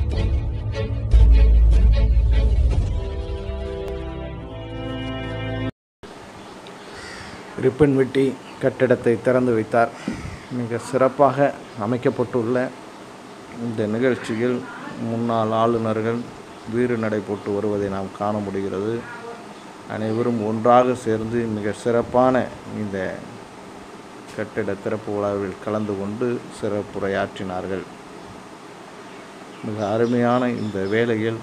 Ribbon வெட்டி கட்டிடத்தை திறந்து வைத்தார் மிக சிறப்பாக அமைக்கப்பட்டுள்ள இந்த நிகழ்ச்சியில் முன்னாள் ஆளுநர்கள் வீறு நடை போட்டு வருவதை நாம் காண முடிகிறது அனைவரும் ஒன்றாக சேர்ந்து மிக சிறப்பான இந்த கட்டிட திறப்பு விழாவில் கலந்து கொண்டு சிறப்புரையாற்றினார்கள் மிக அருமையான இந்த வேளையில்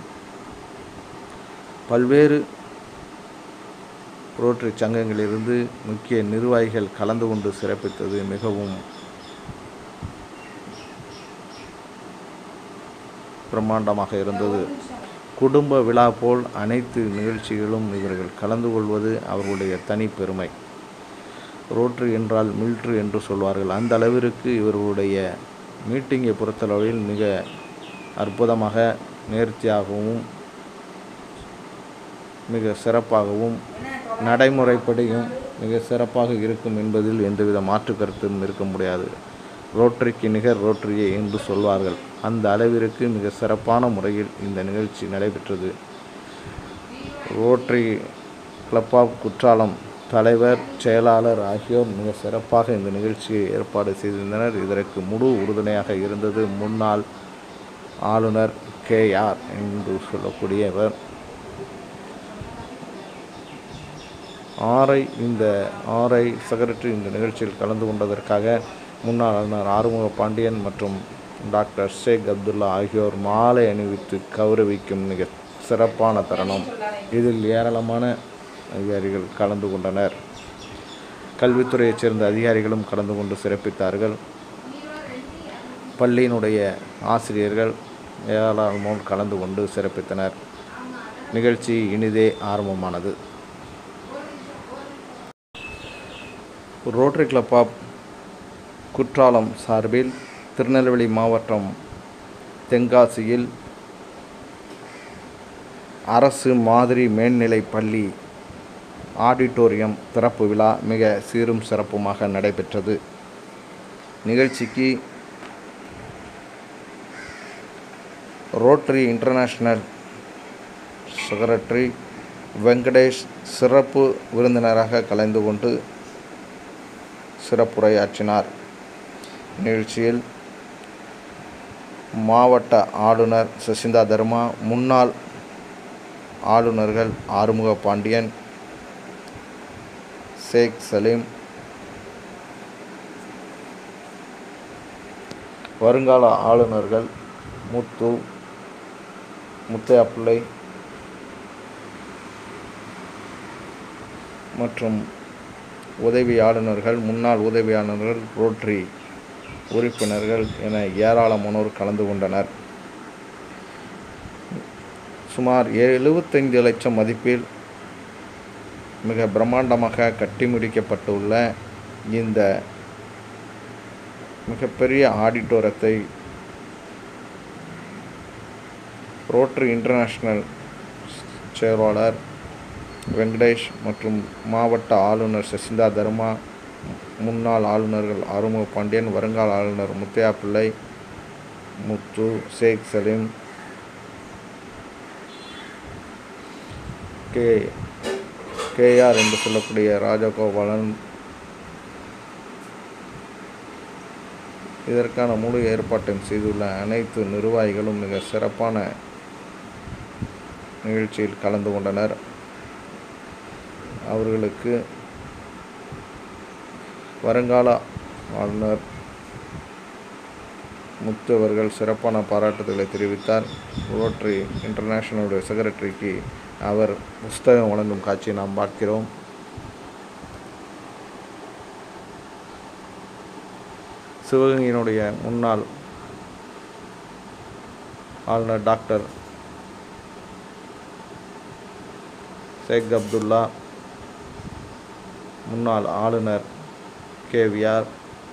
பல்வேறு ரோட்டரி சங்கங்களிலிருந்து முக்கிய நிர்வாகிகள் கலந்து கொண்டு சிறப்பித்தது மிகவும் பிரம்மாண்டமாக இருந்தது குடும்ப விழா போல் அனைத்து நிகழ்ச்சிகளும் இவர்கள் கலந்து கொள்வது அவர்களுடைய தனி பெருமை ரோட்ரி என்றால் மில்ட்ரி என்று சொல்வார்கள் அந்த அளவிற்கு இவர்களுடைய மீட்டிங்கை பொறுத்தளவில் மிக அற்புதமாக நேர்த்தியாகவும் மிக சிறப்பாகவும் நடைமுறைப்படியும் மிக சிறப்பாக இருக்கும் என்பதில் எந்தவித மாற்று கருத்தும் இருக்க முடியாது ரோட்டரிக்கு நிகர் ரோட்டரியே என்று சொல்வார்கள் அந்த அளவிற்கு மிக சிறப்பான முறையில் இந்த நிகழ்ச்சி நடைபெற்றது ரோட்டரி கிளப் ஆஃப் குற்றாலம் தலைவர் செயலாளர் ஆகியோர் மிக சிறப்பாக இந்த நிகழ்ச்சியை ஏற்பாடு செய்திருந்தனர் இதற்கு முழு உறுதுணையாக இருந்தது முன்னாள் ஆளுநர் கேஆர் என்று சொல்லக்கூடியவர் ஆரை இந்த ஆரை செக்ரட்டரி இந்த நிகழ்ச்சியில் கலந்து கொண்டதற்காக முன்னாள் ஆளுநர் ஆறுமுக பாண்டியன் மற்றும் டாக்டர் ஷேக் அப்துல்லா ஆகியோர் மாலை அணிவித்து கௌரவிக்கும் மிக சிறப்பான தருணம் இதில் ஏராளமான அதிகாரிகள் கலந்து கொண்டனர் கல்வித்துறையைச் சேர்ந்த அதிகாரிகளும் கலந்து கொண்டு சிறப்பித்தார்கள் பள்ளியினுடைய ஆசிரியர்கள் ஏராளமோர் கலந்து கொண்டு சிறப்பித்தனர் நிகழ்ச்சி இனிதே ஆரம்பமானது ரோட்டரி கிளப் ஆஃப் குற்றாலம் சார்பில் திருநெல்வேலி மாவட்டம் தென்காசியில் அரசு மாதிரி மேல்நிலைப் பள்ளி ஆடிட்டோரியம் திறப்பு விழா மிக சீரும் சிறப்புமாக நடைபெற்றது நிகழ்ச்சிக்கு ரோட்டரி இன்டர்நேஷ்னல் செக்ரட்டரி வெங்கடேஷ் சிறப்பு விருந்தினராக கலந்து கொண்டு சிறப்புரையாற்றினார் நிகழ்ச்சியில் மாவட்ட ஆளுநர் சசிந்தா தர்மா முன்னாள் ஆளுநர்கள் ஆறுமுக பாண்டியன் ஷேக் சலீம் வருங்கால ஆளுநர்கள் முத்து முத்தையா பிள்ளை மற்றும் உதவி ஆளுநர்கள் முன்னாள் உதவி ஆளுநர்கள் ரோட்டரி உறுப்பினர்கள் என ஏராளமானோர் கலந்து கொண்டனர் சுமார் எழுபத்தைந்து லட்சம் மதிப்பில் மிக பிரம்மாண்டமாக கட்டி முடிக்கப்பட்டுள்ள இந்த மிகப்பெரிய ஆடிட்டோரத்தை ரோட்டரி இன்டர்நேஷ்னல் செயலாளர் வெங்கடேஷ் மற்றும் மாவட்ட ஆளுநர் சசிந்தா தர்மா முன்னாள் ஆளுநர்கள் ஆறுமுக பாண்டியன் வருங்கால ஆளுநர் முத்தையா பிள்ளை முத்து ஷேக் சலீம் கே கேஆர் என்று சொல்லக்கூடிய ராஜகோபாலன் இதற்கான முழு ஏற்பாட்டையும் செய்துள்ள அனைத்து நிர்வாகிகளும் மிக சிறப்பான நிகழ்ச்சியில் கலந்து கொண்டனர் அவர்களுக்கு வருங்கால ஆளுநர் முத்து அவர்கள் சிறப்பான பாராட்டுதலை தெரிவித்தார் ரோட்டரி இன்டர்நேஷனலுடைய செக்ரட்டரிக்கு அவர் புஸ்தகம் வழங்கும் காட்சியை நாம் பார்க்கிறோம் சிவகங்கையினுடைய முன்னாள் ஆளுநர் டாக்டர் ஷேக் அப்துல்லா முன்னாள் ஆளுநர் கேவிஆர்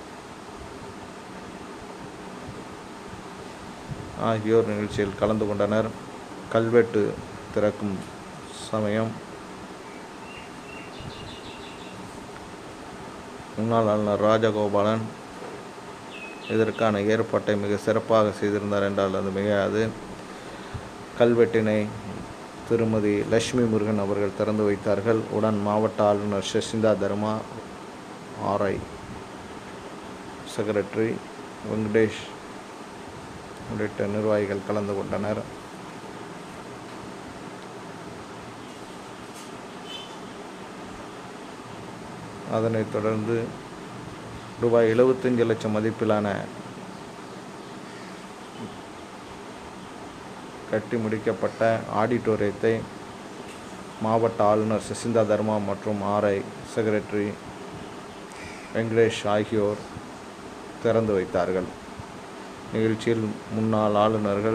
ஆகியோர் நிகழ்ச்சியில் கலந்து கொண்டனர் கல்வெட்டு திறக்கும் சமயம் முன்னாள் ஆளுநர் ராஜகோபாலன் இதற்கான ஏற்பாட்டை மிக சிறப்பாக செய்திருந்தார் என்றால் அது மிகையாது கல்வெட்டினை திருமதி லட்சுமி முருகன் அவர்கள் திறந்து வைத்தார்கள் உடன் மாவட்ட ஆளுநர் சசிந்தா தர்மா ஆர்ஐ செக்ரட்டரி வெங்கடேஷ் உள்ளிட்ட நிர்வாகிகள் கலந்து கொண்டனர் அதனைத் தொடர்ந்து ரூபாய் எழுபத்தஞ்சு லட்சம் மதிப்பிலான கட்டி முடிக்கப்பட்ட ஆடிட்டோரியத்தை மாவட்ட ஆளுநர் சசிந்தா தர்மா மற்றும் ஆர்ஐ செக்ரட்டரி வெங்கடேஷ் ஆகியோர் திறந்து வைத்தார்கள் நிகழ்ச்சியில் முன்னாள் ஆளுநர்கள்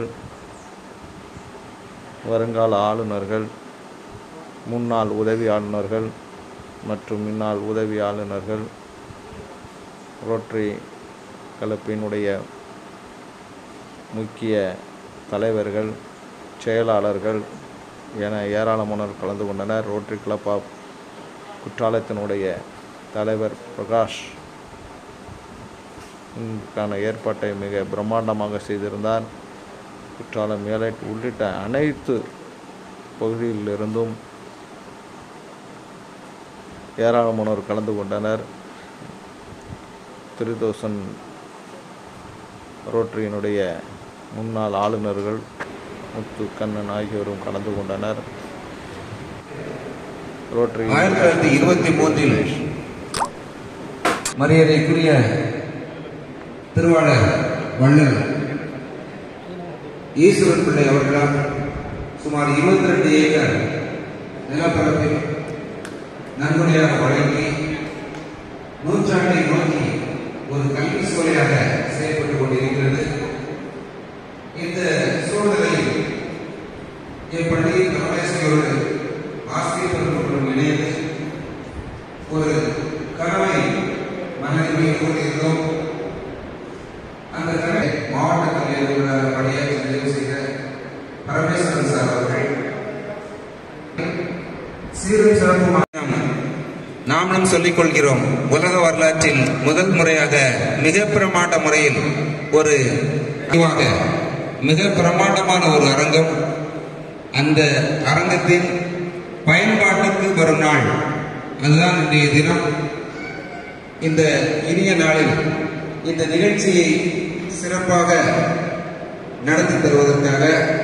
வருங்கால ஆளுநர்கள் முன்னாள் உதவி ஆளுநர்கள் மற்றும் முன்னாள் உதவி ஆளுநர்கள் ரோட்டரி கலப்பினுடைய முக்கிய தலைவர்கள் செயலாளர்கள் என ஏராளமானோர் கலந்து கொண்டனர் ரோட்டரி கிளப் ஆஃப் குற்றாலத்தினுடைய தலைவர் பிரகாஷ் இதற்கான ஏற்பாட்டை மிக பிரம்மாண்டமாக செய்திருந்தார் குற்றாலம் மேலைட் உள்ளிட்ட அனைத்து பகுதியிலிருந்தும் ஏராளமானோர் கலந்து கொண்டனர் த்ரீ தௌசண்ட் ரோட்டரியினுடைய முன்னாள் ஆளுநர்கள் முத்து கண்ணன் ஆகியோரும் கலந்து கொண்டனர் ரோட்டரி ஆயிரத்தி தொள்ளாயிரத்தி இருபத்தி மூன்றில் மரியாதைக்குரிய திருவாளர் வள்ளல் ஈஸ்வரன் பிள்ளை அவர்களால் சுமார் இருபத்தி ரெண்டு ஏக்கர் நிலப்பரப்பில் நன்கொடையாக வழங்கி நூற்றாண்டை நோக்கி ஒரு கல்வி சோலையாக செயல்பட்டுக் கொண்டிருக்கிறது இந்த சூழ்நிலையில் இப்பள்ளி கமலேஸ்வரோடு ஆசிரியர் பெருமக்களும் இணைந்து ஒரு கனவை மனதில் வைத்துக் கொண்டிருந்தோம் அந்த கனவை மாவட்ட கல்வி அலுவலர் பணியாற்றி நிறைவு செய்த பரமேஸ்வரன் சார் அவர்கள் சீரும் சிறப்புமாக நாமளும் சொல்லிக் கொள்கிறோம் உலக வரலாற்றில் முதல் முறையாக மிக பிரமாண்ட முறையில் ஒரு இதுவாக மிக பிரமாண்டமான ஒரு அரங்கம் அந்த அரங்கத்தின் பயன்பாட்டுக்கு வரும் நாள் அதுதான் இன்றைய தினம் இந்த இனிய நாளில் இந்த நிகழ்ச்சியை சிறப்பாக நடத்தி தருவதற்காக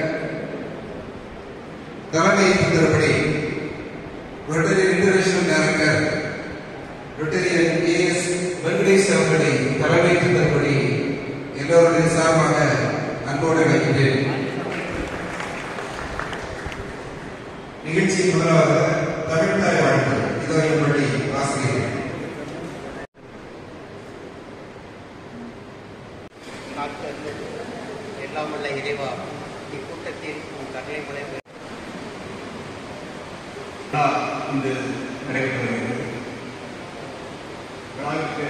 தலைமை தருபடி rotary international director rotarian AS Venkatesh அவர்களை தலைமைக்கு தருபடி எல்லோருடைய சார்பாக அன்போடு வைக்கிறேன் நிகழ்ச்சியின் முதலாவது தமிழ்தாய் வாழ்த்து இதுவரைப்படி ஆசிரியர் காத்தருள் எல்லாம் வல்ல இறைவா இக்கூட்டத்தில் உன் கருணை மலை விழா இன்று நடைபெற்று வருகிறது விழாவிற்கு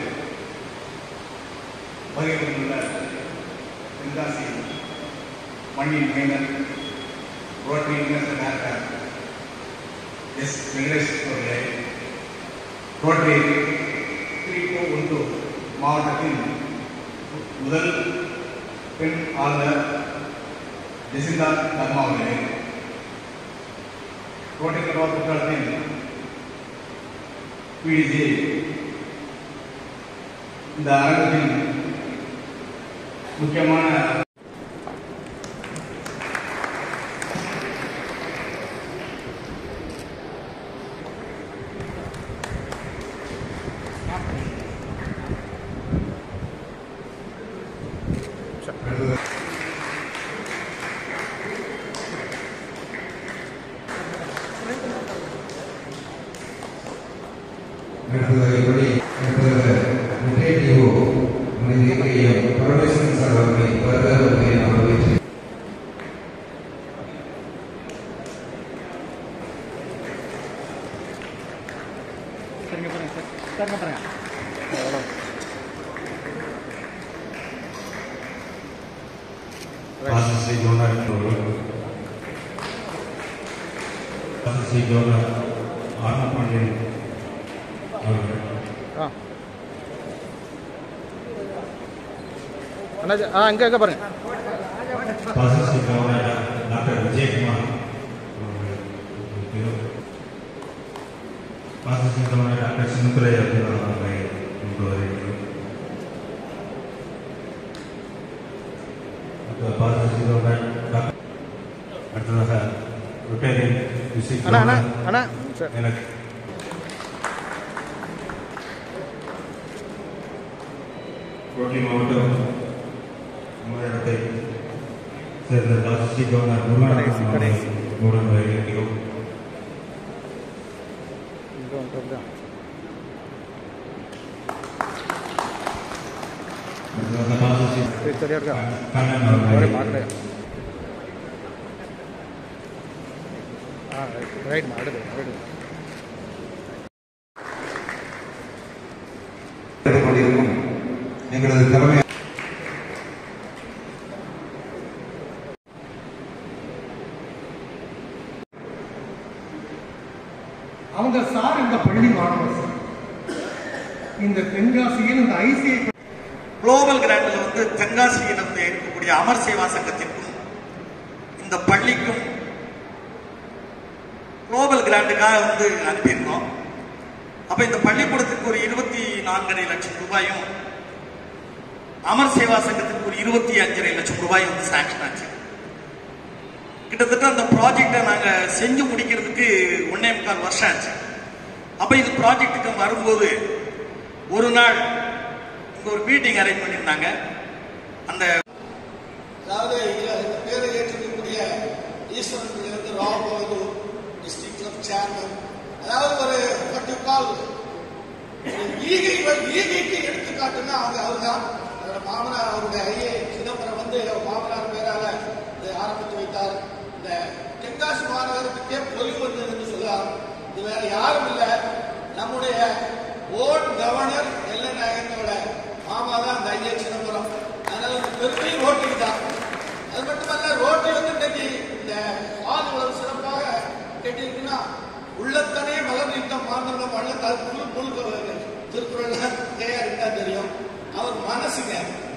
வருகின்ற தென்காசி மண்ணின் மைந்தன் rotary international director S Venkatesh அவர்களே ரோட்டரி த்ரீ டூ ஒன் மாவட்டத்தின் முதல் பெண் ஆளுநர் ஜெசிந்தா தர்மா அவர்களே கோட்டைக்கடா குற்றாலத்தின் பிடிசி இந்த அரங்கத்தின் முக்கியமான அடுத்தபடி அடுத்தது முகேடிஓ மனிதனுடைய பரமேஸ்வரன் சார் அவர்களை வருக அவர்களை நாம் வரவேற்று Pastor Sri Jonah Toro. Pastor Sri Jonah Arna Pandian அவர்கள் ஆ அண்ணாச்சி ஆ இங்கே இங்கே பாருங்க Pastor Sri Jonah doctor Vijayakumar அவர்களுக்கு பாசிட்டிவ் கவர்னர் டாக்டர் சின்னத்துறை அவர்களை கொண்டு வருகிறோம் அடுத்த பாசிட்டிவ் கவர்னர் டாக்டர் அடுத்ததாக ரொட்டேரியன் விசிட் அண்ணா அண்ணா அண்ணா சார் எனக்கு கோட்டை மாவட்டம் மூவாயிரத்தை சேர்ந்த ராஷ்டிரிய கவர்னர் கணேசி, கணேசி. முருகன் வருகிறோம் இங்கே வந்துட்டு அடுத்ததாக பாசிட்டிவ் சரி சரியா இருக்கா கண்ணன் அவரே அவர்களை பார்க்கலையா ஆ ரைட் ரைட்மா அடுத்து அடுத்து எடுத்துக் கொண்டிருக்கும் எங்களது தலைமை அவங்க சார் இந்த பள்ளி மாணவர் சார் இந்த தென்காசியில் இந்த ஐசிஐ குளோபல் கிராண்டில் வந்து தென்காசியில் வந்து இருக்கக்கூடிய அமர் சேவா சங்கத்திற்கும் இந்த பள்ளிக்கும் குளோபல் கிராண்டுக்காக வந்து அனுப்பியிருந்தோம் அப்ப இந்த பள்ளிக்கூடத்துக்கு ஒரு இருபத்தி நான்கரை லட்சம் ரூபாயும் அமர் சேவா சங்கத்துக்கு ஒரு இருபத்தி அஞ்சரை லட்சம் ரூபாயும் வந்து சாங்ஷன் ஆச்சு கிட்டத்தட்ட அந்த ப்ராஜெக்டை நாங்க செஞ்சு முடிக்கிறதுக்கு ஒன்னே முக்கால் வருஷம் ஆச்சு அப்ப இந்த ப்ராஜெக்ட்டுக்கு வரும்போது ஒரு நாள் இங்க ஒரு மீட்டிங் அரேஞ்ச் பண்ணியிருந்தாங்க அந்த அதாவது இதுல இந்த பேரை ஏற்றிருக்கக்கூடிய ஈஸ்வரன் இருந்து Rao Bahadur district club chairman அதாவது ஒரு பட்டு கால் ஈகை ஈகைக்கு எடுத்துக்காட்டுன்னா அவங்க அவர்தான் அவரோட மாமனார் அவருடைய ஐயே சிதம்பரம் வந்து அவர் மாமனார் பேரால இதை ஆரம்பித்து வைத்தார் இந்த தென்காசி மாநகரத்துக்கே பொலிவு வந்தது என்று சொல்லலாம் இது வேற யாரும் இல்லை நம்முடைய ஓன் கவர்னர் எல்ல நாயகத்தோட மாமா தான் அந்த ஐயா சிதம்பரம் அதனால இந்த பெருமை ரோட்டரி தான் அது மட்டுமல்ல ரோட்டரி வந்து இன்னைக்கு இந்த ஆள் இவ்வளவு சிறப்பாக கேட்டிருக்குன்னா உள்ளத்தனே மலர் நீட்டம் மாந்தம் வள்ள முழு முழுக்க திருக்குறள் கேஆர் தான் தெரியும் அவர் மனசுங்க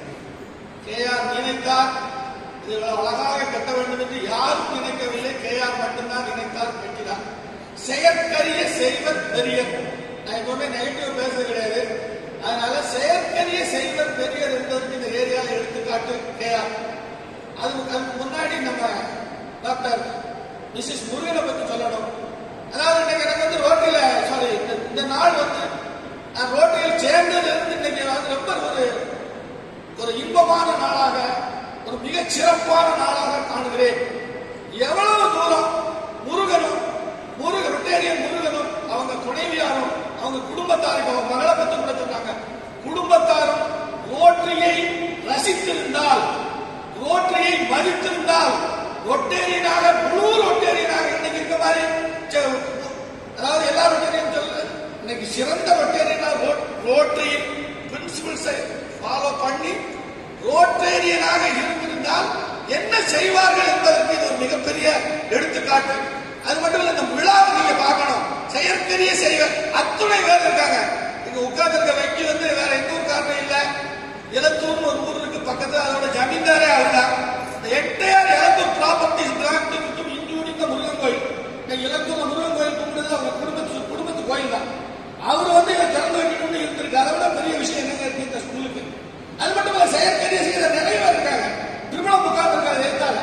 கேஆர் நினைத்தார் இது இவ்வளவு அழகாக கட்ட வேண்டும் என்று யாரும் நினைக்கவில்லை கேஆர் மட்டும்தான் நினைத்தார் கட்டினார் செயற்கரிய செய்வர் பெரியர் நான் எப்பவுமே நெகட்டிவ் பேசுறது கிடையாது அதனால செயற்கரிய செய்வர் பெரியர் என்பதற்கு இந்த ஏரியாவில் எடுத்துக்காட்டு கேஆர் அது அதுக்கு முன்னாடி நம்ம டாக்டர் மிஸ்ஸஸ் முருகனை பத்தி சொல்லணும் அதாவது இன்னைக்கு எனக்கு வந்து ரோட்டில சாரி இந்த நாள் வந்து நான் ரோட்டில் சேர்ந்ததுல இருந்து இன்னைக்கு வந்து ரொம்ப ஒரு ஒரு இன்பமான நாளாக ஒரு மிகச் சிறப்பான நாளாக காணுகிறேன் எவ்வளவு தூரம் முருகனும் முருக ரிட்டேரியன் முருகனும் அவங்க துணைவியாரும் அவங்க குடும்பத்தாரும் அவங்க மகளை பத்தி கூட சொன்னாங்க குடும்பத்தாரும் ரோட்டரியை ரசித்திருந்தால் ரோட்டரியை மதித்திருந்தால் ரொட்டேரியனாக முழு ரொட்டேரியனாக இன்னைக்கு இருக்க மாதிரி ச- அதாவது எல்லா ரொட்டேரியன் சொல்றது இன்னைக்கு சிறந்த ரொட்டேரியனா ரோட்டரியின் பிரின்சிபிள்ஸை ஃபாலோ பண்ணி ரோட்டேரியனாக இருந்திருந்தால் என்ன செய்வார்கள் என்பதற்கு இது ஒரு மிகப்பெரிய எடுத்துக்காட்டு அது மட்டும் இல்ல இந்த விழாவை நீங்க பார்க்கணும் செயற்கரிய செய்வர் அத்துணை பேர் இருக்காங்க இங்க உட்கார்ந்து இருக்க வைக்கி வந்து வேற எந்த ஊர்க்காரனும் இல்ல இலத்தூர்னு ஒரு ஊர் இருக்கு பக்கத்துல அதோட ஜமீன்தாரே அவர்தான் இந்த Ettaiyar Ilathur properties brand including the Murugan கோயில் இந்த இலத்தூர்ல முருகன் கோயில் கும்பிடுறது அவங்க குடும்பத்து குடும்பத்து கோயில் தான் அவர் வந்து இதை திறந்து வைக்கணும்னு இருந்திருக்கு அதை விட பெரிய விஷயம் என்னங்க இருக்கு இந்த ஸ்கூலுக்கு அது மட்டும் இல்ல செயற்கரிய செய்கிற நிறைய பேர் இருக்காங்க திருமணம் உட்கார்ந்து இருக்காங்க எழுத்தால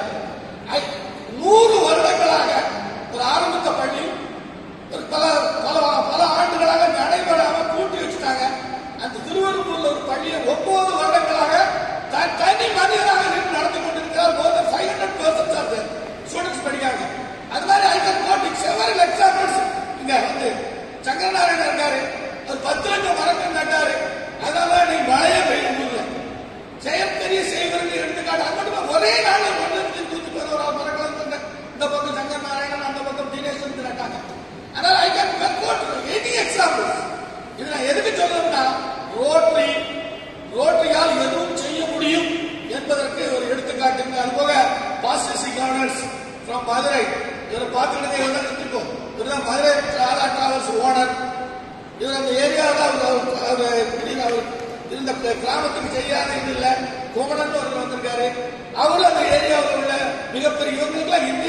நூறு வருடங்களாக ஒரு ஆரம்பித்த பள்ளி ஒரு பல பல பல ஆண்டுகளாக நடைபெறாம பூட்டி வச்சுட்டாங்க அந்த திருவள்ளூர்ல ஒரு பள்ளியை ஒன்பது வருடங்களாக த- தனி மனிதனாக நின்று நடத்தி கொண்டிருக்கிறார் more then five hundred percent of students படிக்காங்க அது மாதிரி I can quote several examples இங்க வந்து சங்கரநாராயணன் இருக்காரு ஒரு பத்து லட்சம் மரங்கள் நட்டாரு அதனால நீ மழையே பெய்யும் ஊர்ல செயற்கரிய செய்வதற்கு எடுத்துக்காட்டு அது மட்டும் இல்ல, ஒரே நாள் ஒன்று நூத்தி பதினோராவது மரங்கள் கொண்ட இந்த பக்கம் சங்கர் நாராயணன் அந்த பக்கம் தினேஷ் வந்து நட்டாங்க அதனால I can convert any examples இது நான் எதுக்கு சொல்லணும்னா ரோட்டரி ரோட்டரியால் எதுவும் செய்ய முடியும் என்பதற்கு ஒரு எடுத்துக்காட்டுங்க அது போக பாசிசி கவர்னர்ஸ் ஃப்ரம் மதுரை இவரை பார்த்துக்கிட்டு இவர் தான் இருந்திருக்கோம் இவர் தான் மதுரை ராதா டிராவல்ஸ் ஓனர் இவர் அந்த ஏரியாவில் அவர் அவர் அவர் திடீர்னு அவர் இருந்த கிராமத்துக்கு கிராமத்துக்கு செய்யாத இது இல்ல கோமணன் ஒருத்தர் வந்திருக்காரு அவரும் அந்த ஏரியாவில் உள்ள மிகப்பெரிய இவங்களுக்குலாம் இந்த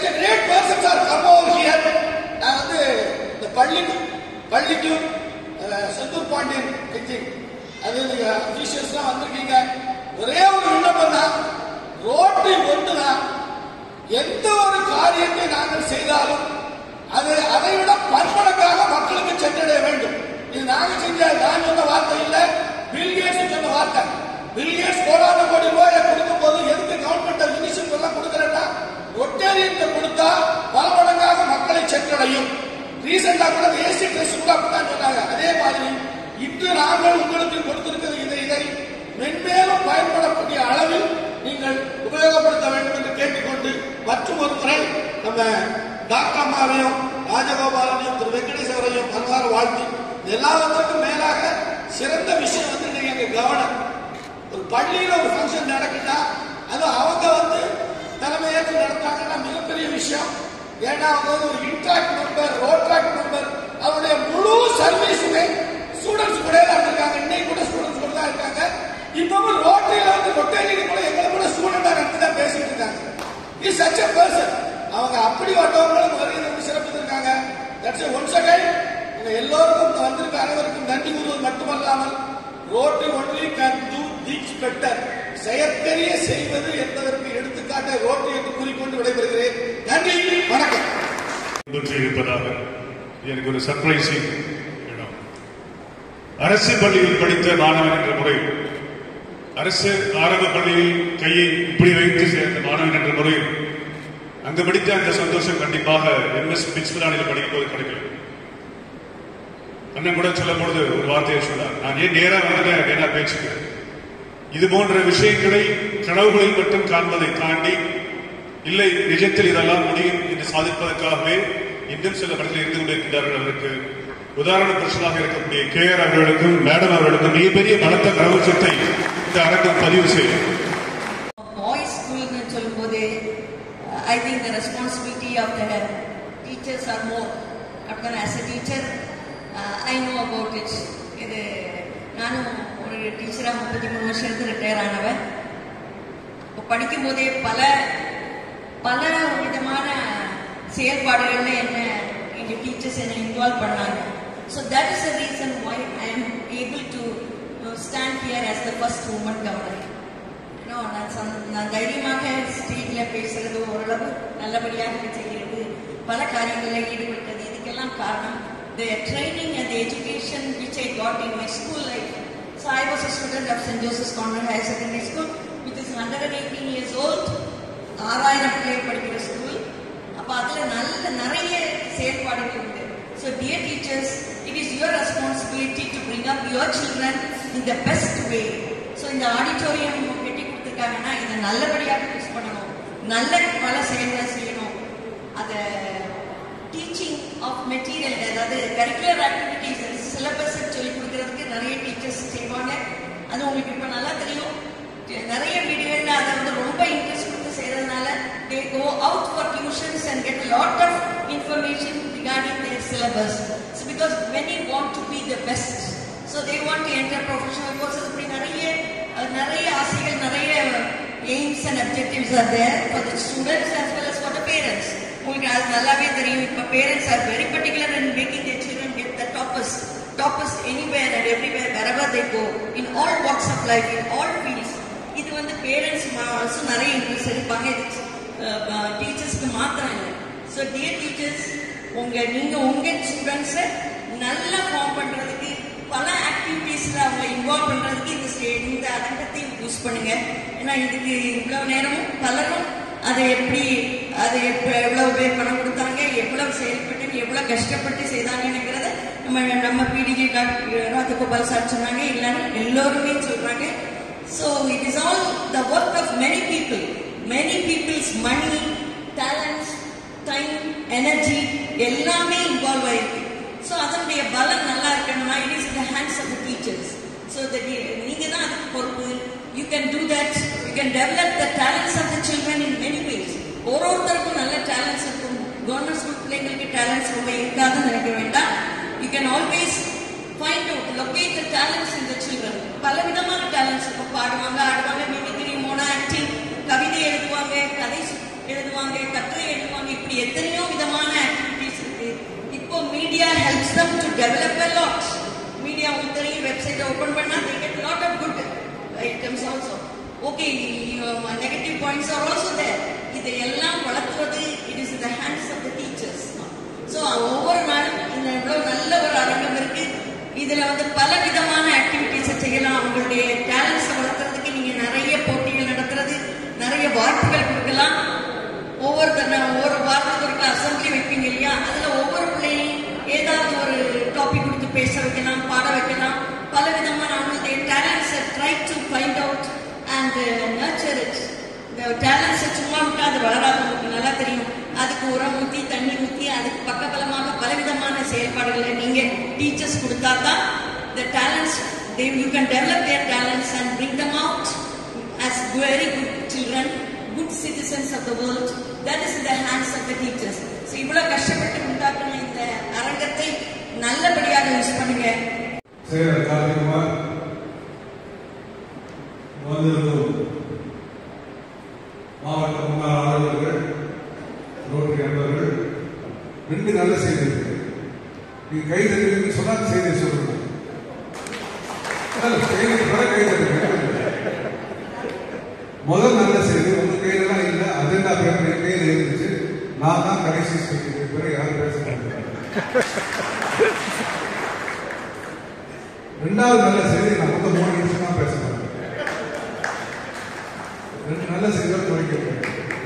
such a great persons are come over here நான் வந்து இந்த பள்ளி பள்ளிக்கும் அஹ், செந்தூர் பாண்டியன் கட்சி அது அபிஷியல்ஸ்லாம் வந்திருக்கீங்க ஒரே ஒரு விண்ணப்பம் தான் ரோட்டை ஒன்று தான் எந்த ஒரு காரியத்தை நாங்கள் செய்தாலும் அது அதை விட பன்மடங்காக மக்களுக்கு சென்றடைய வேண்டும் இது நாங்க செஞ்ச நான் சொன்ன வார்த்தை இல்ல பில்கேட்ஸ் சொன்ன வார்த்தை பில்கேட்ஸ் கோடான கோடி ரூபாயை கொடுக்கும் போது எதுக்கு கவர்மெண்ட் இனிஷியல் எல்லாம் கொடுக்கறேன்னா ரொட்டேரியன்ல கொடுத்தா பல மடங்காக மக்களை சென்றடையும் ரீசெண்டா கூட ஏசி ட்ரெஸ் கூட அப்படித்தான் சொன்னாங்க அதே மாதிரி இன்று நாங்கள் உங்களுக்கு கொடுத்திருக்கிற இதை இதை மென்மேலும் பயன்படக்கூடிய அளவில் நீங்கள் உபயோகப்படுத்த வேண்டும் என்று கேட்டுக்கொண்டு மற்றும் ஒரு முறை நம்ம டாக்டர் அம்மாவையும் ராஜகோபாலனையும் திரு வெங்கடேஸ்வரையும் மனதார வாழ்த்தி எல்லாவற்றுக்கும் மேலாக சிறந்த விஷயம் வந்து நீங்க எங்க கவனம் ஒரு பள்ளியில ஒரு ஃபங்க்ஷன் நடக்குன்னா அது அவங்க வந்து தலைமையேற்று நடத்தாங்கன்னா மிகப்பெரிய விஷயம் ஏன்னா அவங்க வந்து ஒரு இன்ட்ராக்ட் மெம்பர் ரோட்ராக்ட் மெம்பர் அவருடைய முழு சர்வீஸுமே ஸ்டூடெண்ட்ஸ் கூட தான் இருக்காங்க இன்னைக்கு கூட ஸ்டூடெண்ட்ஸ் கூட தான் இருக்காங்க இப்பவும் ரோட்டையில வந்து ரொட்டேரியில் கூட எங்களை கூட ஸ்டூடெண்டா நடத்தி தான் பேசிட்டு இருக்காங்க இஸ் சச் a person அவங்க அப்படி வட்டவங்களும் வருகை வந்து சிறப்பித்திருக்காங்க தட்ஸ் ஒன்ஸ் அகைன் உங்க எல்லோருக்கும் இங்க வந்திருக்க அனைவருக்கும் நன்றி கூறுவது மட்டுமல்லாமல் ரோட்டை only can do things better செயற்கரிய செய்வது என்பதற்கு எடுத்துக்காட்ட ரோட்டை என்று கூறிக்கொண்டு விடைபெறுகிறேன் நன்றி வணக்கம் பற்றி இருப்பதாக எனக்கு ஒரு சர்ப்ரைசிங் இடம் அரசு பள்ளியில் படித்த மாணவன் என்ற முறையில் அரசு ஆரம்ப பள்ளியில் கையை இப்படி வைத்து சேர்ந்த மாணவன் என்ற முறையில் அங்கு படித்த அந்த சந்தோஷம் கண்டிப்பாக எம்எஸ் பிட்ஸ்பிலானில் படிக்கும் போது கிடைக்கல அண்ணன் கூட சொல்லும் பொழுது ஒரு வார்த்தையை சொன்னார் நான் ஏன் நேரா வந்துட்டேன் அப்படின்னா பேச்சுக்கு இது போன்ற விஷயங்களை கனவுகளில் மட்டும் காண்பதை தாண்டி இல்லை நிஜத்தில் இதெல்லாம் முடியும் என்று சாதிப்பதற்காகவே இன்னும் சில படத்தில் இருந்து கொண்டிருக்கிறார்கள் அவருக்கு உதாரண புருஷனாக இருக்கக்கூடிய கே ஆர் அவர்களுக்கும் மேடம் அவர்களுக்கும் மிகப்பெரிய பலத்த கனவுச்சத்தை இந்த அரங்கம் பதிவு செய்யும் பாய்ஸ் ஸ்கூல்னு சொல்லும்போது I think the responsibility of the teachers are more அப்படின்னா as a teacher I know about it இது நானும் ஒரு டீச்சராக முப்பத்தி மூணு வருஷத்துக்கு ரிட்டையர் ஆனவன் இப்போ படிக்கும்போதே பல பல விதமான செயல்பாடுகள்ல என்ன எங்கள் டீச்சர்ஸ் என்னை இன்வால்வ் பண்ணாங்க so that is the reason why I am able to stand here as the first woman governor No, நான் சந்- நான் தைரியமாக ஸ்டேஜில் பேசுறது ஓரளவு நல்லபடியாக செய்கிறது பல காரியங்களில் ஈடுபட்டது இதுக்கெல்லாம் காரணம் the training and the education which I got in my school life so I was a student of saint ஜோசஸ் convent higher secondary school with is hundred and eighteen years old ஆறாயிரம் பிள்ளைகள் படிக்கிற ஸ்கூல் அப்போ அதில் நல்ல நிறைய செயல்பாடுகள் உண்டு so dear teachers it is your responsibility to bring up your children in the best way so இந்த ஆடிட்டோரியம் கட்டி கொடுத்துருக்காங்கன்னா இதை நல்லபடியாக யூஸ் பண்ணணும் நல்ல பல செயல்களை செய்யணும் அதை டீச்சிங் ஆஃப் மெட்டீரியல் அதாவது கரிக்குலர் ஆக்டிவிட்டீஸ் சிலபஸ் சொல்லி கொடுக்கறதுக்கு நிறைய டீச்சர்ஸ் செய்வாங்க அது உங்களுக்கு இப்போ நல்லா தெரியும் நிறைய வீடுகளில் அதை வந்து ரொம்ப இன்ட்ரெஸ்ட் கொடுத்து செய்யறதுனால they go out for tuitions and get lot of information regarding their syllabus so because many want to be the best so they want to enter professional courses இப்படி நிறைய அஹ், நிறைய ஆசைகள் நிறைய aims and objectives are there for the students as well as for the parents உங்களுக்கு அது நல்லாவே தெரியும் இப்போ parents are very particular in making their children get the toppers toppers anywhere and everywhere wherever they go in all walks of life in all fields இது வந்து parents also நிறைய interest எடுப்பாங்க இது டீச்சர்ஸ்க்கு மாத்திரம் இல்லை ஸோ டியர் டீச்சர்ஸ் உங்க நீங்க உங்க ஸ்டூடெண்ட்ஸை நல்லா ஃபார்ம் பண்றதுக்கு பல ஆக்டிவிட்டீஸ்ல அவங்க இன்வால்வ் பண்றதுக்கு இந்த ஸ்டே இந்த அரங்கத்தையும் யூஸ் பண்ணுங்க ஏன்னா இதுக்கு இவ்வளவு நேரமும் பலரும் அதை எப்படி அதை எப்ப எவ்வளவு பேர் பணம் கொடுத்தாங்க எவ்வளவு செயல்பட்டு எவ்வளவு கஷ்டப்பட்டு செய்தாங்கங்கிறத நம்ம நம்ம பிடிஜி ராஜகோபால் சார் சொன்னாங்க எல்லாரும் எல்லோருமே சொல்றாங்க so it is all the work of many people many peoples money talents time energy எல்லாமே இன்வால்வ் ஆயிருக்கு ஸோ அதனுடைய பலம் நல்லா இருக்கணும்னா it is the hands of the teachers so that நீங்க தான் அதுக்கு பொறுப்பு you can do that you can develop the talents of the children in many ways ஒரு ஒருத்தருக்கும் நல்ல டேலண்ட்ஸ் இருக்கும் கவர்மெண்ட் ஸ்கூல் பிள்ளைங்களுக்கு டேலண்ட்ஸ் ரொம்ப இருக்காதுன்னு நினைக்க வேண்டாம் you can always find out locate the talents in the children பல விதமான டேலண்ட்ஸ் இருக்கும் பாடுவாங்க ஆடுவாங்க மிமிக்ரி மோனோ ஆக்டிங் கவிதை எழுதுவாங்க கதை சொ- எழுதுவாங்க கட்டுரை எழுதுவாங்க develop a lot. Media தெரியும் வெப்சைட் ஓபன் பண்ணா they get lot of good items also. Okay, your negative points are also there. இதையெல்லாம் வளர்த்துவது it is in the hands of the teachers. So ஒவ்வொரு நாளும் இந்த இவ்வளவு நல்ல ஒரு அரங்கம் இருக்கு இதுல வந்து பல விதமான ஆக்டிவிட்டிஸை செய்யலாம் அவங்களுடைய டேலண்ட்ஸை வளர்த்துறதுக்கு நீங்க நிறைய போட்டிகள் நடத்துறது நிறைய வாய்ப்புகள் கொடுக்கலாம் ஒவ்வொருத்தர் ஒவ்வொரு வாரத்துக்கு ஒரு அசம்பிளி வைப்பீங்க இல்லையா அதுல ஒவ்வொரு பிள்ளையும் ஏதாவது ஒரு டாபிக் கொடுத்து பேச வைக்கலாம் பாட வைக்கலாம் பல விதமான அவங்களுடைய டேலண்ட்ஸை try to find out and nurture it இந்த டேலண்ட்ஸை சும்மா விட்டா அது வளராது உங்களுக்கு நல்லா தெரியும் அதுக்கு உரம் ஊற்றி தண்ணி ஊற்றி அதுக்கு பக்கபலமாக பலவிதமான செயல்பாடுகளை நீங்க டீச்சர்ஸ் கொடுத்தா தான் the talents they you can develop their talents and bring them out as very good children good citizens of the world that is in the hands of the teachers so இவ்வளவு கஷ்டப்பட்டு உண்டாக்குன இந்த அரங்கத்தை நல்லபடியாக use பண்ணுங்க சேகர் கார்த்திகுமார் வந்திருக்கும் மாவட்ட முன்னாள் ஆளுநர்கள் rotary அன்பர்கள் ரெண்டு நல்ல செய்தி இருக்கு நீங்க கை தட்டுவீங்கன்னு சொன்னா அந்த செய்தியை சொல்லுங்க நல்ல செய்தி கூட கை தட்டுங்க முதல் நல்ல செய்தி உங்க கையில எல்லாம் இல்ல அஜெண்டா பேப்பர் என் கையில இருந்துச்சு நான் தான் கடைசி செய்தி பிறகு யாரும் பேச மாட்டேன் ரெண்டாவது நல்ல செய்தி நான் மொத்தம் மூணு நிமிஷம் தான் பேச மாட்டேன் ரெண்டு நல்ல செய்திகள் முடிக்கிறேன்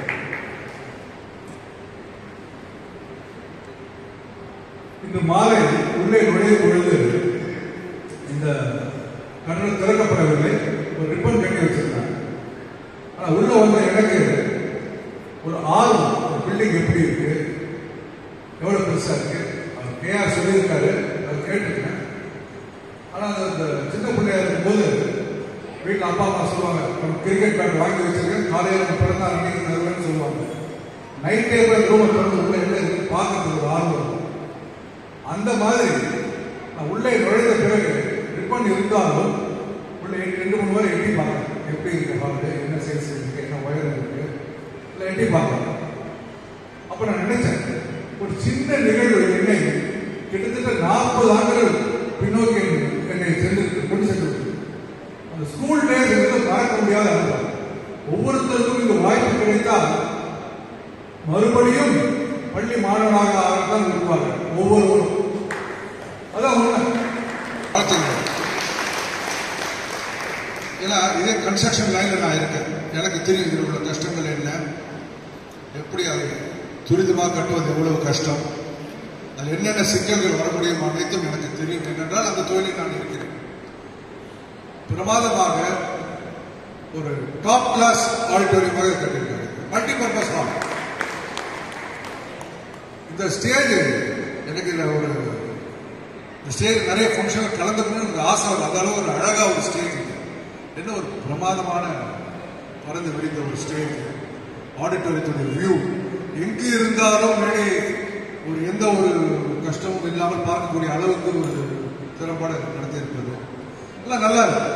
இன்று மாலை உள்ளே நுழையும் பொழுது இந்த கட்டணம் திறக்கப்படவில்லை ஒரு ரிப்பன் கட்டி வச்சிருந்தாங்க ஆனா உள்ள வந்த எனக்கு ஒரு ஆர்வம் பில்டிங் எப்படி இருக்கு எவ்வளவு பெருசா இருக்கு அவர் கேஆர் சொல்லியிருக்காரு அதை கேட்டிருக்கேன் ஆனா அந்த அந்த சின்ன பிள்ளையா இருக்கும்போது வீட்டில் அப்பா அம்மா சொல்லுவாங்க நம்ம கிரிக்கெட் பேட் வாங்கி வச்சிருக்கேன் காலையில் நம்ம பிறந்தா அன்னைக்கு தருவேன்னு சொல்லுவாங்க நைட்டே போய் ரூமை திறந்து உள்ள என்ன இருக்கு பார்க்கறதுக்கு ஒரு ஆர்வம் இருக்கும். அந்த மாதிரி நான் உள்ளே நுழைந்த பிறகு ரிப்பன் இருந்தாலும் உள்ள எட்டு- ரெண்டு மூணு பேர் எட்டி பார்க்கறேன் எப்படி இருக்கு ஹாலு என்ன சைஸ் இருக்கு என்ன ஒயர் இருக்கு இல்லை எட்டி பார்க்கறேன் அப்ப நான் நினைச்சேன் ஒரு சின்ன நிகழ்வு என்னை கிட்டத்தட்ட நாற்பது ஆண்டுகள் பின்னோக்கி என்னை சென்று கொண்டு சென்றது அந்த ஸ்கூல் டேஸ் என்பது மறக்க முடியாத அனுபவம் ஒவ்வொருத்தருக்கும் இந்த வாய்ப்பு கிடைத்தால் மறுபடியும் பள்ளி மாணவனாக ஆகத்தான் விரும்புவார்கள் ஒவ்வொருவரும் அதான் உண்மை பார்த்துங்க ஏன்னா இதே கன்ஸ்ட்ரக்ஷன் லைன்ல நான் இருக்கேன் எனக்கு தெரியும் இதில் உள்ள கஷ்டங்கள் என்ன எப்படி அதை துரிதமாக கட்டுவது எவ்வளவு கஷ்டம் அது என்னென்ன சிக்கல்கள் வர முடியும் அனைத்தும் எனக்கு தெரியும் ஏனென்றால் அந்த தொழிலில் நான் இருக்கிறேன் பிரமாதமாக ஒரு டாப் கிளாஸ் ஆடிட்டோரியமாக கட்டியிருக்காங்க மல்டி பர்பஸ் ஹால் இந்த ஸ்டேஜ் எனக்கு இதில் ஒரு இந்த ஸ்டேஜ் நிறைய ஃபங்க்ஷன் கலந்துக்கணும்னு எனக்கு ஆசை வருது அந்த அளவு ஒரு அழகா ஒரு ஸ்டேஜ் இது. என்ன ஒரு பிரமாதமான பறந்து விரிந்த ஒரு ஸ்டேஜ் ஆடிட்டோரியத்துடைய வியூ எங்கு இருந்தாலும் மேலே ஒரு எந்த ஒரு கஷ்டமும் இல்லாமல் பார்க்கக்கூடிய அளவுக்கு ஒரு திறம்பட நடத்தியிருப்பது எல்லாம் நல்லா இருக்கு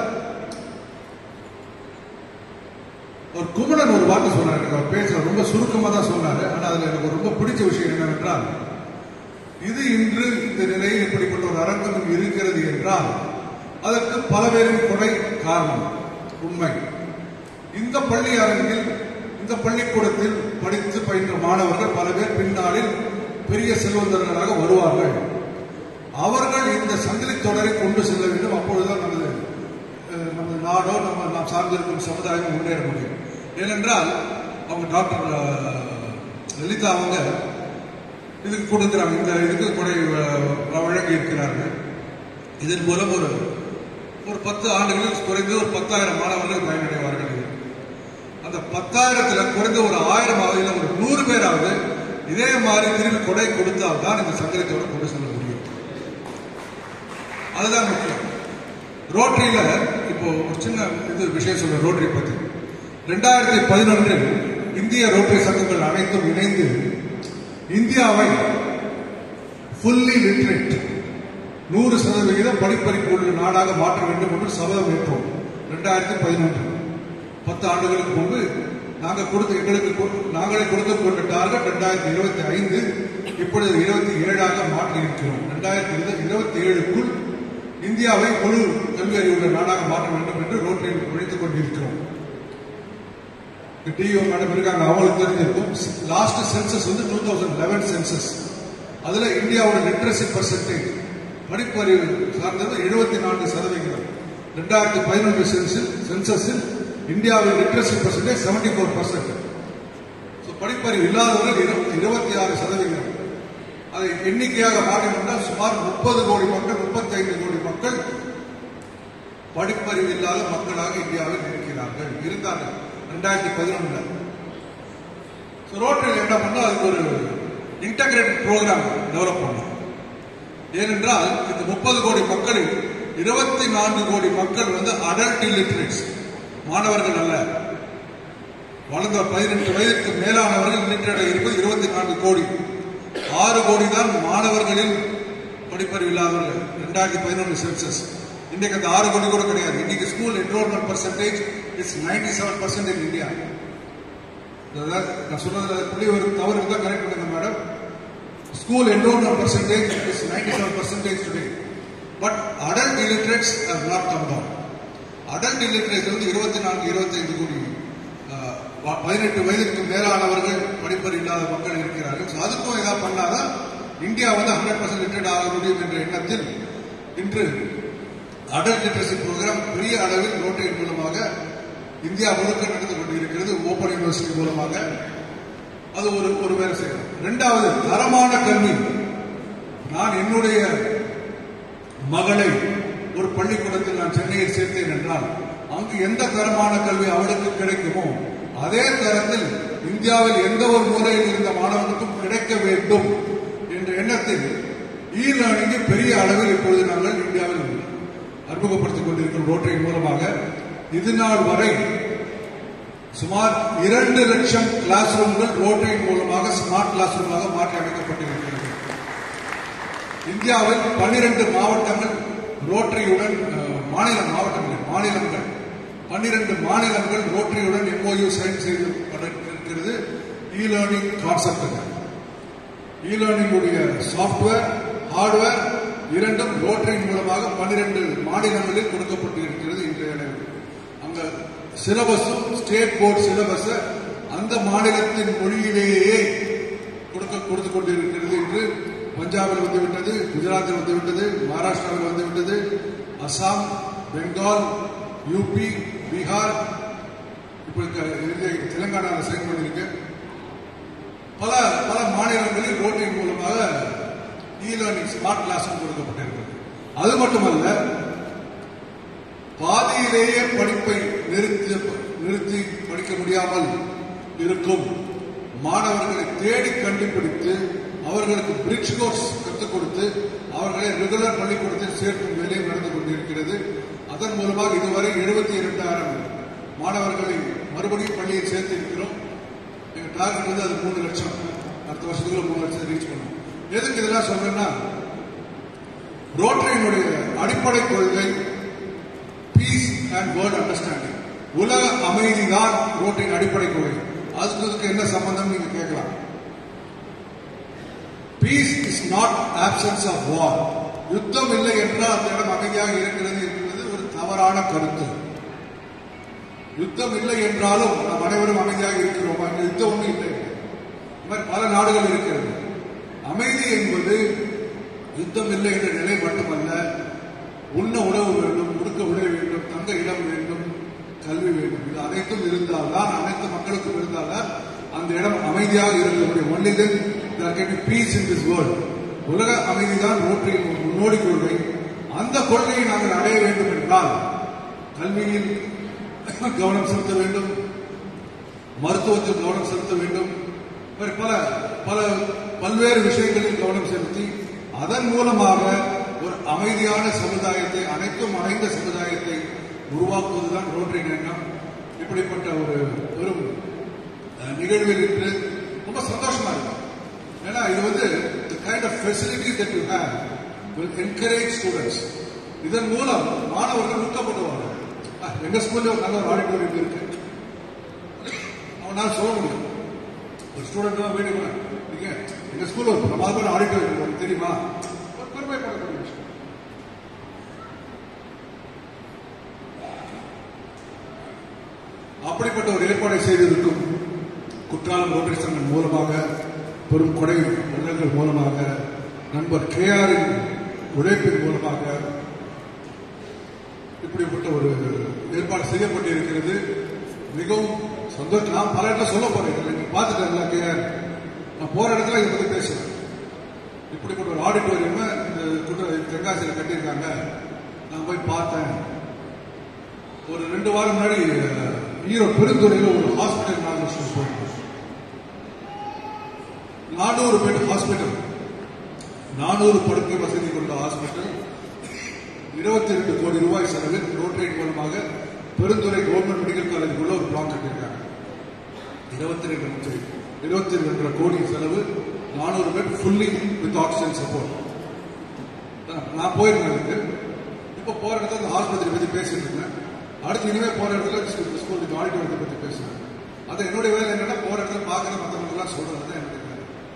ஒரு குமணன் ஒரு வார்த்தை சொன்னார் எனக்கு அவர் பேச ரொம்ப சுருக்கமா தான் சொன்னாரு ஆனா அதுல எனக்கு ரொம்ப பிடிச்ச விஷயம் என்னவென்றால் இது இன்று இந்த நிலையில் இப்படிப்பட்ட ஒரு அரங்கம் இருக்கிறது என்றால் அதற்கு பல பேரின் கொடை காரணம் உண்மை இந்த பள்ளி அரங்கில் இந்த பள்ளிக்கூடத்தில் படித்து பயின்ற மாணவர்கள் பல பேர் பின்னாளில் பெரிய செல்வந்தர்களாக வருவார்கள் அவர்கள் இந்த சங்கிலி தொடரை கொண்டு செல்ல வேண்டும் அப்பொழுதுதான் நமது அஹ், நமது நாடோ நம்ம நாம் சார்ந்திருக்கும் சமுதாயம் முன்னேற முடியும் ஏனென்றால் அவங்க டாக்டர் அஹ், லலிதா அவங்க இதுக்கு கொடுக்கிறாங்க இந்த இதுக்கு கொடை அஹ், வழங்கி இருக்கிறார்கள் இதன் மூலம் ஒரு ஒரு பத்து ஆண்டுகளில் குறைந்து ஒரு பத்தாயிரம் மாணவர்கள் பயனடைவார்கள் இது. அந்த பத்தாயிரத்துல குறைந்த ஒரு ஆயிரம் ஆகுது ஒரு நூறு பேராவது இதே மாதிரி திரும்பி கொடை கொடுத்தால் தான் இந்த சங்கரத்தோட கொண்டு செல்ல முடியும் அதுதான் முக்கியம் ரோட்டரியில இப்போ ஒரு சின்ன இது விஷயம் சொல்றேன் ரோட்டரி பத்தி ரெண்டாயிரத்தி பதினொன்றில் இந்திய ரோட்டரி சங்கங்கள் அனைத்தும் இணைந்து இந்தியாவை ஃபுல்லி லிட்ரேட் நூறு சதவிகிதம் படிப்பறிப்பு உள்ள நாடாக மாற்ற வேண்டும் என்று சபதம் ஏற்றோம் ரெண்டாயிரத்தி பதினொன்று பத்து ஆண்டுகளுக்கு முன்பு நாங்கள் கொடுத்து எங்களுக்கு கொ- நாங்களே கொடுத்து கொண்ட டார்கெட் ரெண்டாயிரத்தி இருபத்தி ஐந்து இப்பொழுது இருபத்தி ஏழாக மாற்றி இருக்கிறோம் ரெண்டாயிரத்தி இருபத்தி ஏழுக்குள் இந்தியாவை முழு கல்வி அறிவுள்ள நாடாக மாற்ற வேண்டும் என்று ரோட்டில் உழைத்துக் கொண்டிருக்கிறோம் டிஓ மேடம் இருக்காங்க அவங்களுக்கு தெரிஞ்சிருக்கும் லாஸ்ட் சென்சஸ் வந்து டூ தௌசண்ட் லெவன் சென்சஸ் அதுல இந்தியாவோட லிட்ரஸி பர்சன்டேஜ் படிப்பறிவு சார்ந்தது எழுபத்தி நான்கு சதவிகிதம் ரெண்டாயிரத்தி பதினொன்று சென்சில் சென்சஸில் இந்தியாவின் literacy percentage seventy four percent படிப்பறிவு இல்லாதவர்கள் இருபத்தி ஆறு சதவிகிதம் அதை எண்ணிக்கையாக மாற்றிக்கொண்டால் சுமார் முப்பது கோடி மக்கள் முப்பத்தைந்து கோடி மக்கள் படிப்பறிவு இல்லாத மக்களாக இந்தியாவில் இருக்கிறார்கள் இருந்தார்கள் ரெண்டாயிரத்தி பதினொன்றுல ரோட்டரியில் என்ன பண்ணா அதுக்கு ஒரு இன்டகிரேட்டட் ப்ரோக்ராம் டெவலப் பண்ணோம் ஏனென்றால் இந்த முப்பது கோடி மக்களில் இருபத்தி நான்கு கோடி மக்கள் வந்து அடல்ட் இல்லிட்ரேட்ஸ் மாணவர்கள் அல்ல வளர்ந்த பதினெட்டு வயதுக்கு மேலானவர்கள் இல்லிட்ரேட் இருப்பது இருபத்தி நான்கு கோடி ஆறு கோடி தான் மாணவர்களில் படிப்பறிவு இல்லாதவர்கள் ரெண்டாயிரத்தி பதினொன்று சென்சஸ் இன்னைக்கு அந்த ஆறு கோடி கூட கிடையாது இன்னைக்கு school enrolment percentage it's ninety seven percent in India நான் சொன்னதுல புள்ளி ஒரு தவறு இருந்தால் கரெக்ட் பண்ணுங்க madam school enrolment percentage is ninety seven percentage today but adult illiterates have not come down adult illiterates வந்து இருபத்தி நான்கு இருபத்தைந்து கோடி பதினெட்டு வயதுக்கு மேலானவர்கள் படிப்பறிவு இல்லாத மக்கள் இருக்கிறார்கள் ஸோ அதுக்கும் ஏதாவது பண்ணாதான் இந்தியா வந்து ஹண்ட்ரட் பர்சன்ட் லிட்டரேட் ஆக முடியும் என்ற எண்ணத்தில் இன்று அடல்ட் லிட்ரஸி ப்ரோக்ராம் பெரிய அளவில் ரோட்டரி மூலமாக இந்தியா முழுக்க நடந்து கொண்டிருக்கிறது ஓப்பன் யூனிவர்சிட்டி மூலமாக அது ஒரு ஒரு வேலை செய்யணும் ரெண்டாவது தரமான கல்வி நான் என்னுடைய மகளை ஒரு பள்ளிக்கூடத்தில் நான் சென்னையில் சேர்த்தேன் என்றால் அங்கு எந்த தரமான கல்வி அவளுக்கு கிடைக்குமோ அதே தரத்தில் இந்தியாவில் எந்த ஒரு மூலையில் இருந்த மாணவனுக்கும் கிடைக்க வேண்டும் என்ற எண்ணத்தில் இ லேர்னிங்கை பெரிய அளவில் இப்பொழுது நாங்கள் இந்தியாவில் அறிமுகப்படுத்திக் கொண்டிருக்கிறோம் ரோட்டரி மூலமாக இது நாள் வரை சுமார் இரண்டு லட்சம் கிளாஸ் ரூம்கள் ரோட்டரி மூலமாக ஸ்மார்ட் கிளாஸ் ரூமாக மாற்றி அமைக்கப்பட்டிருக்கிறது இந்தியாவில் பன்னிரண்டு மாவட்டங்கள் ரோட்டரியுடன் மாநில மாவட்டங்கள் மாநிலங்கள் பன்னிரண்டு மாநிலங்கள் ரோட்டரியுடன் எம்ஓயு சைன் செய்து இருக்கிறது e learning concept e learning உடைய சாஃப்ட்வேர் ஹார்ட்வேர் இரண்டும் ரோட்டரி மூலமாக பன்னிரண்டு மாநிலங்களில் கொடுக்கப்பட்டு இருக்கிறது இன்றைய அளவில் அங்க சிலபஸும் ஸ்டேட் போர்டு சிலபஸ் அந்த மாநிலத்தின் மொழியிலேயே கொடுக்க கொடுத்து கொண்டிருக்கிறது என்று பஞ்சாபில் வந்துவிட்டது குஜராத்தில் வந்துவிட்டது மகாராஷ்டிராவில் வந்துவிட்டது அசாம் பெங்கால் யூபி பீகார் இப்போ தெலுங்கானாவில் சைன் பண்ணியிருக்கு பல பல மாநிலங்களில் ரோட்டரி மூலமாக இ லேர்னிங் ஸ்மார்ட் கிளாஸ் கொடுக்கப்பட்டிருக்கிறது அது மட்டுமல்ல பாதியிலேயே படிப்பை நிறுத்தி நிறுத்தி படிக்க முடியாமல் இருக்கும் மாணவர்களை தேடி கண்டுபிடித்து அவர்களுக்கு பிரிட்ஜ் கோர்ஸ் கற்றுக் கொடுத்து அவர்களை ரெகுலர் பள்ளிக்கூடத்தில் சேர்க்கும் வேலையும் நடந்து கொண்டிருக்கிறது அதன் மூலமாக இதுவரை எழுபத்தி இரண்டாயிரம் மாணவர்களை மறுபடியும் பள்ளியில் சேர்த்திருக்கிறோம் எங்க டார்கெட் வந்து அது மூணு லட்சம் அடுத்த வருஷத்துக்குள்ள மூணு லட்சம் ரீச் பண்ணும் எதுக்கு இதெல்லாம் சொல்றேன்னா ரோட்டரியினுடைய அடிப்படை கொள்கை பீஸ் அண்ட் வேர்ல்ட் அண்டர்ஸ்டாண்டிங் உலக அமைதி தான் ரோட்டரியின் அடிப்படை கொள்கை அதுக்கு இதுக்கு என்ன சம்பந்தம் நீங்க கேட்கலாம் peace is not options of war யுத்தம் இல்லை என்றால் அந்த இடம் அமைதியாக இருக்கிறது என்பது ஒரு தவறான கருத்து யுத்தம் இல்லை என்றாலும் நாம் அனைவரும் அமைதியாக இருக்கிறோம் அங்கே யுத்தம் ஒன்றும் இல்லை இந்த மாதிரி பல நாடுகள் இருக்கிறது அமைதி என்பது யுத்தம் இல்லை என்ற நிலை மட்டுமல்ல உண்ண உணவு வேண்டும் உடுக்க உடை வேண்டும் தங்க இடம் வேண்டும் கல்வி வேண்டும் இது அனைத்தும் இருந்தால்தான் அனைத்து மக்களுக்கும் இருந்தால்தான் அந்த இடம் அமைதியாக இருக்க முடியும் only then peace in this world உலக அமைதிதான் ரோட்டரியின் முன்னோடி கொள்கை அந்த கொள்கையை நாங்கள் அடைய வேண்டும் என்றால் கல்வியில் கவனம் செலுத்த வேண்டும் மருத்துவத்தில் கவனம் செலுத்த வேண்டும் பல பல பல்வேறு விஷயங்களில் கவனம் செலுத்தி அதன் மூலமாக ஒரு அமைதியான சமுதாயத்தை அனைத்தும் அடைந்த சமுதாயத்தை உருவாக்குவதுதான் ரோட்டரி எண்ணம் இப்படிப்பட்ட ஒரு பெரும் நிகழ்வில் இன்று ரொம்ப சந்தோஷமா இருக்கு ஏன்னா இது வந்து the kind of facilities that you have will encourage students இதன் மூலம் மாணவர்கள் ஊக்கப்படுவாங்க எங்க ஸ்கூல்ல ஒரு நல்ல ஒரு ஆடிட்டோரியம் இருக்கு அவனால் சொல்ல முடியும் ஒரு ஸ்டூடெண்ட் தான் வீடு நீங்க எங்க ஸ்கூல்ல ஒரு பிரமாதமான ஆடிட்டோரியம் உங்களுக்கு தெரியுமா ஒரு பெருமைப்படக்கூடிய விஷயம் அப்படிப்பட்ட ஒரு ஏற்பாடை செய்திருக்கும் குற்றாலம் ரோட்டரி சங்கம் மூலமாக பெரும் கொடை உள்ளங்கள் மூலமாக நண்பர் கேஆரின் உழைப்பின் மூலமாக இப்படிப்பட்ட ஒரு ஏற்பாடு செய்யப்பட்டிருக்கிறது மிகவும் சந்தோஷம் நான் பல இடத்துல சொல்ல போறேன் இதில் நீங்க பார்த்துட்டேன்ல கேஆர் நான் போற இடத்துல இதை பத்தி பேசுறேன் இப்படிப்பட்ட ஒரு ஆடிட்டோரியம் இந்த குற்ற தென்காசியில் கட்டியிருக்காங்க நான் போய் பார்த்தேன் ஒரு ரெண்டு வாரம் முன்னாடி அஹ், ஈரோடு பெருந்துறையில் ஒரு ஹாஸ்பிட்டல் நாகேஸ்வரம் போயிருந்தோம் நானூறு பெட் ஹாஸ்பிட்டல் நானூறு படுக்கை வசதி கொண்ட ஹாஸ்பிட்டல் இருபத்தி ரெண்டு கோடி ரூபாய் செலவில் ரோட்ரேட் மூலமாக பெருந்துறை கவர்மெண்ட் மெடிக்கல் காலேஜுக்குள்ள ஒரு பிளாக் கட்டியிருக்காங்க இருபத்தி ரெண்டு லட்சம் இருபத்தி ரெண்டரை கோடி செலவு நானூறு bed fully with oxygen support நான் போயிருந்தேன் அதுக்கு இப்போ போற இடத்துல அந்த ஆஸ்பத்திரி பத்தி பேசிட்டு இருந்தேன் அடுத்து இனிமே போற இடத்துல ஸ்கூல் ஸ்கூல் ஆடிட்டோரியத்தை பத்தி பேசுறேன் அது என்னுடைய வேலை என்னன்னா போற இடத்துல பாக்குற மற்றவங்க எல்லாம் சொல்றது தான் என்னுடைய வேலை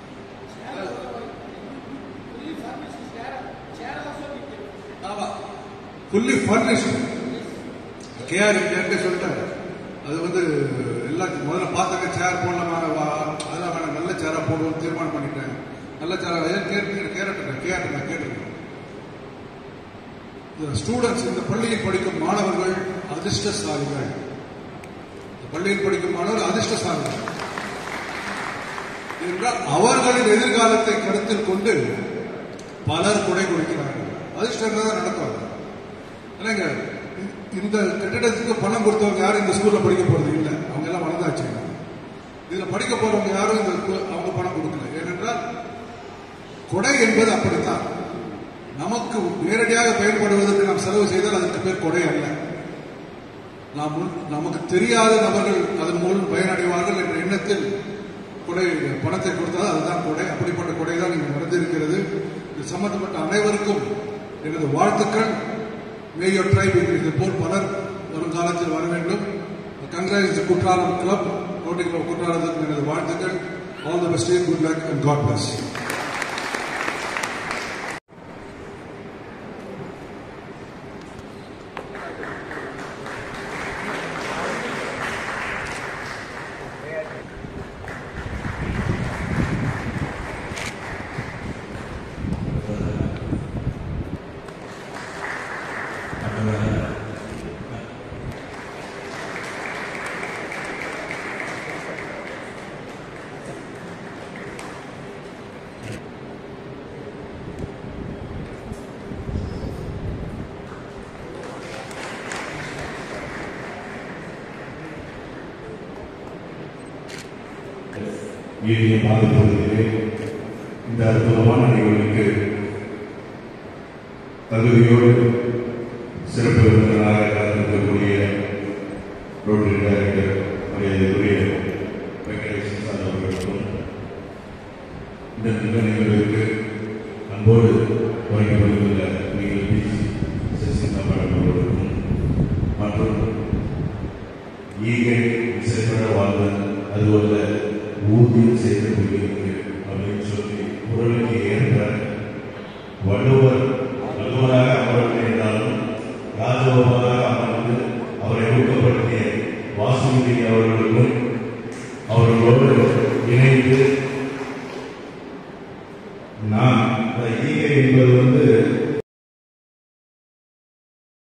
ஆமா ஃபுல்லி ஃபர்னிஷ்டு கேஆர் என்கிட்ட சொல்லிட்டாரு அது வந்து எல்லாத்துக்கும் முதல்ல பார்த்தாங்க சேர் போடலாமா வா- அதெல்லாம் வேணாம் நல்ல சேரா போடுவோம் தீர்மானம் பண்ணிட்டேன் நல்ல சேரா ஏன் கேட்டு கேரட்டேன் கேஆர் நான் கேட்டிருக்கேன் ஸ்டூடெண்ட்ஸ் இந்த பள்ளியில் படிக்கும் மாணவர்கள் அதிர்ஷ்டசாலிகள் இந்த பள்ளியில் படிக்கும் மாணவர்கள் அதிர்ஷ்டசாலிகள் என்றால் அவர்களின் எதிர்காலத்தை கருத்தில் கொண்டு பலர் குறை கொடுக்கிறார்கள் அதிர்ஷ்டம் தான் நடக்கும் இல்லைங்க இந்த கட்டிடத்துக்கு பணம் கொடுத்தவங்க யாரும் இந்த ஸ்கூல்ல படிக்க போறது இல்லை அவங்க எல்லாம் வளர்ந்தாச்சு இதுல படிக்க போறவங்க யாரும் இந்த கு- அவங்க பணம் கொடுக்கல ஏனென்றால் கொடை என்பது அப்படித்தான் நமக்கு நேரடியாக பயன்படுவதற்கு நாம் செலவு செய்தால் அதற்கு பேர் கொடை அல்ல நாம் முன்- நமக்கு தெரியாத நபர்கள் அதன் மூலம் பயனடைவார்கள் என்ற எண்ணத்தில் கொடை பணத்தை கொடுத்தால் அதுதான் கொடை அப்படிப்பட்ட கொடை தான் இங்கு நடந்திருக்கிறது இது சம்பந்தப்பட்ட அனைவருக்கும் எனது வாழ்த்துக்கள் மேயர் ட்ரைப் இது போல் பலர் வரும் காலத்தில் வர வேண்டும் congrats Kutralam club Rotary club குற்றாலத்துக்கு எனது வாழ்த்துக்கள் all the best good luck and God bless வீதியை பாதிப்பதிலே இந்த அற்புதமான நிகழ்வுக்கு தகுதியோடு சிறப்பு விருந்தினராக கலந்திருக்கக்கூடிய ரோட்டரி டைரக்டர் மரியாதைக்குரிய வெங்கடேசன் சார் அவர்களுக்கும் இந்த நல்ல நிகழ்வுக்கு அன்போடு வழங்கப்படுகின்ற நீங்கள் பி சசிகலா மேடம் அவர்களுக்கும் மற்றும் ஈகை இசைப்பட வாழ்தல் அதுபோல ஊதியம் செய்து கொள்கிறது அப்படின்னு சொல்லி குரலுக்கு ஏற்ப வள்ளுவர் வள்ளுவராக அமரவில்லை என்றாலும் ராஜகோபாலாக அமர்ந்து அவரை ஊக்கப்படுத்திய வாசுமதி அவர்களுக்கும் அவர்களோடு இணைந்து நான் அந்த ஈகை என்பது வந்து